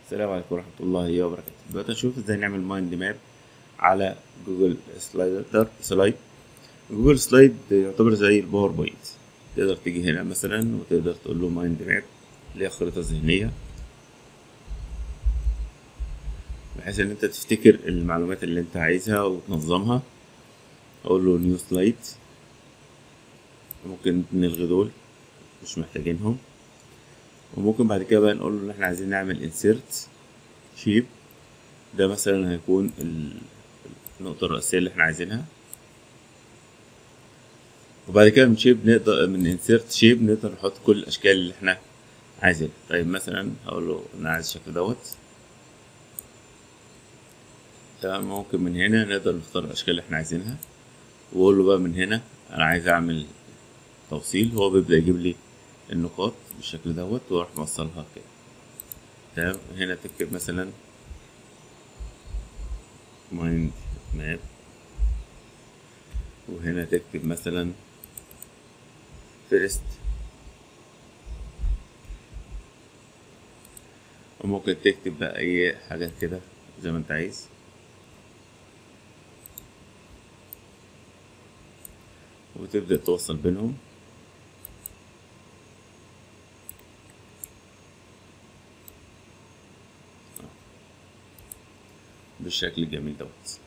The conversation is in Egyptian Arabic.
السلام عليكم ورحمة الله وبركاته دلوقتي هنشوف ازاي نعمل مايند ماب على جوجل سلايدر سلايد جوجل سلايد يعتبر زي الباوربوينت تقدر تيجي هنا مثلا وتقدر تقول له مايند ماب اللي هي خريطة ذهنية بحيث ان انت تفتكر المعلومات اللي انت عايزها وتنظمها اقول له نيو سلايد ممكن نلغي دول مش محتاجينهم وممكن بعد كده بقى نقول له ان احنا عايزين نعمل انسيرت شيب ده مثلا هيكون النقطة الرئيسية اللي احنا عايزينها وبعد كده من شيب نقدر من انسيرت شيب نقدر نحط كل الاشكال اللي احنا عايزينها طيب مثلا هقول له انا عايز الشكل دوت تمام ممكن من هنا نقدر نختار الاشكال اللي احنا عايزينها واقول له بقى من هنا انا عايز اعمل توصيل هو بيبدأ يجيب لي النقاط بالشكل دوت واروح موصلها كده تمام هنا تكتب مثلا مايند ماب وهنا تكتب مثلا فيرست وممكن تكتب بقى اي حاجات كده زي ما انت عايز وتبدأ توصل بينهم بالشكل الجميل دوت